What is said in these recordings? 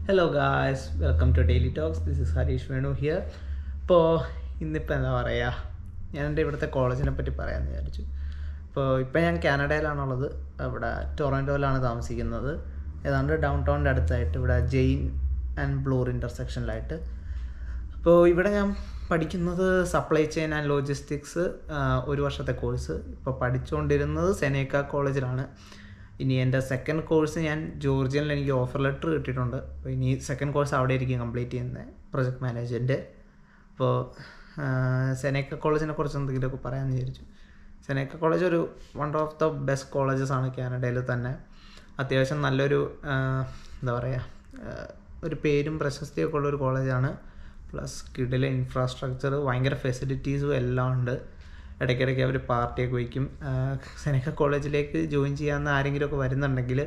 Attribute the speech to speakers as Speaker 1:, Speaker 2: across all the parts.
Speaker 1: hello guys welcome to daily talks this is Harish Venu here ഇപ്പോൾ ഇന്നിപ്പോൾ എന്താ പറയുക ഞാൻ എൻ്റെ ഇവിടുത്തെ കോളേജിനെ പറ്റി പറയാമെന്ന് വിചാരിച്ചു ഇപ്പോൾ ഇപ്പം ഞാൻ കാനഡയിലാണുള്ളത് ഇവിടെ ടൊറൻറ്റോയിലാണ് താമസിക്കുന്നത് ഏതാണ്ട് ഡൗൺ ടൗണിൻ്റെ അടുത്തായിട്ട് ഇവിടെ ജെയിൻ ആൻഡ് ബ്ലൂർ ഇൻ്റർസെക്ഷനിലായിട്ട് അപ്പോൾ ഇവിടെ ഞാൻ പഠിക്കുന്നത് സപ്ലൈ ചെയിൻ ആൻഡ് ലോജിസ്റ്റിക്സ് ഒരു വർഷത്തെ കോഴ്സ് ഇപ്പോൾ പഠിച്ചുകൊണ്ടിരുന്നത് സെനേക്ക കോളേജിലാണ് ഇനി എൻ്റെ സെക്കൻഡ് കോഴ്സ് ഞാൻ ജോർജിയനിൽ എനിക്ക് ഓഫർ ലെറ്റർ കിട്ടിയിട്ടുണ്ട് അപ്പോൾ ഇനി സെക്കൻഡ് കോഴ്സ് അവിടെ ആയിരിക്കും കംപ്ലീറ്റ് ചെയ്യുന്നത് പ്രൊജക്ട് മാനേജ്മെൻറ്റ് അപ്പോൾ സെനേക്ക കോളേജിനെ കുറിച്ച് എന്തെങ്കിലുമൊക്കെ പറയാമെന്ന് വിചാരിച്ചു സെനേക്ക കോളേജ് ഒരു one of the best colleges ആണ് കാനഡയിൽ തന്നെ അത്യാവശ്യം നല്ലൊരു എന്താ പറയുക ഒരു പേരും പ്രശസ്തിയൊക്കെ ഉള്ള ഒരു കോളേജാണ് പ്ലസ് കിഡിലെ ഇൻഫ്രാസ്ട്രക്ചർ ഭയങ്കര ഫെസിലിറ്റീസും എല്ലാം ഉണ്ട് ഇടയ്ക്കിടയ്ക്ക് അവർ പാർട്ടിയൊക്കെ വയ്ക്കും സെനക്ക കോളേജിലേക്ക് ജോയിൻ ചെയ്യാവുന്ന ആരെങ്കിലുമൊക്കെ വരുന്നുണ്ടെങ്കിൽ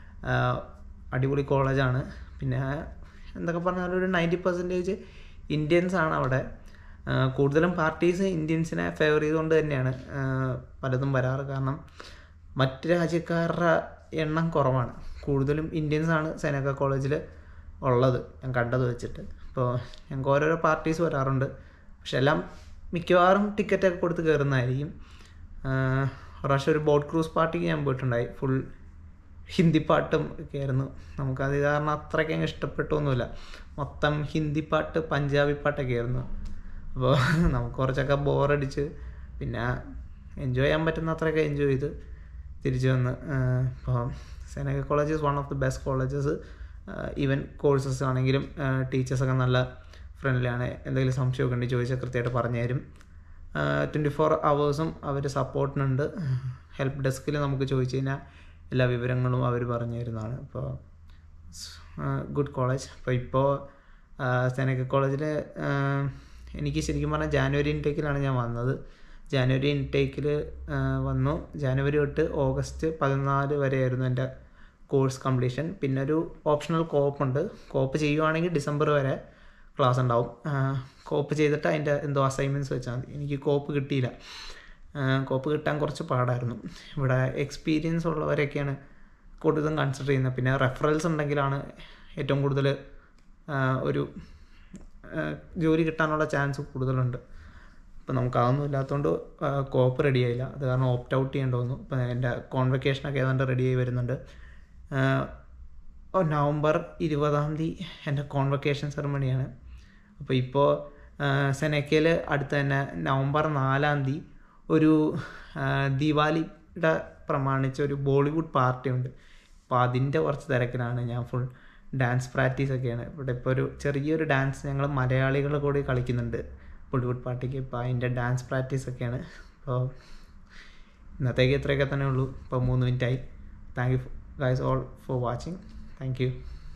Speaker 1: അടിപൊളി കോളേജാണ് പിന്നെ എന്തൊക്കെ പറഞ്ഞാലും ഒരു നയൻറ്റി പെർസെൻറ്റേജ് ഇന്ത്യൻസ് ആണ് അവിടെ കൂടുതലും പാർട്ടീസ് ഇന്ത്യൻസിനെ ഫേവർ ചെയ്തുകൊണ്ട് തന്നെയാണ് പലതും വരാറ് കാരണം മറ്റ് രാജ്യക്കാരുടെ എണ്ണം കുറവാണ് കൂടുതലും ഇന്ത്യൻസ് ആണ് സെനക്ക കോളേജിൽ ഉള്ളത് ഞാൻ കണ്ടത് വെച്ചിട്ട് അപ്പോൾ ഞങ്ങൾക്ക് ഓരോരോ പാർട്ടീസ് വരാറുണ്ട് പക്ഷെ എല്ലാം മിക്കവാറും ടിക്കറ്റൊക്കെ കൊടുത്ത് കയറുന്നതായിരിക്കും പ്രാവശ്യം ഒരു ബോട്ട് ക്രൂസ് പാർട്ടിക്ക് ഞാൻ പോയിട്ടുണ്ടായി ഫുൾ ഹിന്ദി പാട്ടും ഒക്കെ ആയിരുന്നു നമുക്കത് കാരണം അത്രയ്ക്ക് അങ്ങ് ഇഷ്ടപ്പെട്ടൊന്നുമില്ല മൊത്തം ഹിന്ദി പാട്ട് പഞ്ചാബി പാട്ടൊക്കെ ആയിരുന്നു അപ്പോൾ നമുക്ക് കുറച്ചൊക്കെ ബോറടിച്ച് പിന്നെ എൻജോയ് ചെയ്യാൻ പറ്റുന്ന അത്രയൊക്കെ എൻജോയ് ചെയ്ത് തിരിച്ചു വന്ന് ഇപ്പോൾ Seneca college is one of the best colleges even courses ആണെങ്കിലും ടീച്ചേഴ്സൊക്കെ നല്ല ഫ്രണ്ട്ലി ആണ് എന്തെങ്കിലും സംശയമൊക്കെ ഉണ്ടെങ്കിൽ ചോദിച്ചാൽ കൃത്യമായിട്ട് പറഞ്ഞു തരും ട്വൻറ്റി ഫോർ അവേഴ്സും അവർ സപ്പോർട്ടിനുണ്ട് ഹെൽപ്പ് ഡെസ്കിൽ നമുക്ക് ചോദിച്ചു കഴിഞ്ഞാൽ എല്ലാ വിവരങ്ങളും അവർ പറഞ്ഞു തരുന്നതാണ് അപ്പോൾ ഗുഡ് കോളേജ് അപ്പോൾ ഇപ്പോൾ സെനക്ക കോളേജിൽ എനിക്ക് ശരിക്കും പറഞ്ഞാൽ ജാനുവരി ഇൻടേക്കിലാണ് ഞാൻ വന്നത് ജാനുവരി ഇൻടേക്കിൽ വന്നു ജാനുവരി തൊട്ട് ഓഗസ്റ്റ് പതിനാല് വരെയായിരുന്നു എൻ്റെ കോഴ്സ് കംപ്ലീഷൻ പിന്നെ ഒരു ഓപ്ഷണൽ കോപ്പ് ഉണ്ട് കോപ്പ് ചെയ്യുവാണെങ്കിൽ ഡിസംബർ വരെ ക്ലാസ് ഉണ്ടാവും കോപ്പ് ചെയ്തിട്ട് അതിൻ്റെ എന്തോ അസൈൻമെൻറ്റ്സ് വെച്ചാൽ മതി എനിക്ക് കോപ്പ് കിട്ടിയില്ല കോപ്പ് കിട്ടാൻ കുറച്ച് പാടായിരുന്നു ഇവിടെ എക്സ്പീരിയൻസ് ഉള്ളവരൊക്കെയാണ് കൂടുതലും കൺസിഡർ ചെയ്യുന്നത് പിന്നെ റെഫറൽസ് ഉണ്ടെങ്കിലാണ് ഏറ്റവും കൂടുതൽ ഒരു ജോലി കിട്ടാനുള്ള ചാൻസ് കൂടുതലുണ്ട് അപ്പോൾ നമുക്ക് അതൊന്നും ഇല്ലാത്തതുകൊണ്ട് കോപ്പ് റെഡി ആയില്ല അത് കാരണം ഓപ്റ്റ് ഔട്ട് ചെയ്യേണ്ടി വന്നു ഇപ്പോൾ എൻ്റെ കോൺവെക്കേഷനൊക്കെ ഏതാണ്ട് റെഡി ആയി വരുന്നുണ്ട് നവംബർ ഇരുപതാം തീയതി എൻ്റെ കോൺവെക്കേഷൻ സെറമണിയാണ് അപ്പോൾ ഇപ്പോൾ സെനക്കയിൽ അടുത്ത് തന്നെ നവംബർ നാലാം തീയതി ഒരു ദിവാലിയുടെ പ്രമാണിച്ച് ഒരു ബോളിവുഡ് പാർട്ടി ഉണ്ട് അപ്പോൾ അതിൻ്റെ കുറച്ച് തിരക്കിലാണ് ഞാൻ ഫുൾ ഡാൻസ് പ്രാക്ടീസ് ഒക്കെയാണ് ഇവിടെ ഇപ്പോൾ ഒരു ചെറിയൊരു ഡാൻസ് ഞങ്ങൾ മലയാളികൾ കൂടി കളിക്കുന്നുണ്ട് ബോളിവുഡ് പാർട്ടിക്ക് ഇപ്പോൾ അതിൻ്റെ ഡാൻസ് പ്രാക്ടീസ് ഒക്കെയാണ് അപ്പോൾ ഇന്നത്തേക്ക് ഇത്രയൊക്കെ തന്നെ ഉള്ളൂ ഇപ്പോൾ മൂന്ന് മിനിറ്റായി thank you guys all for watching thank U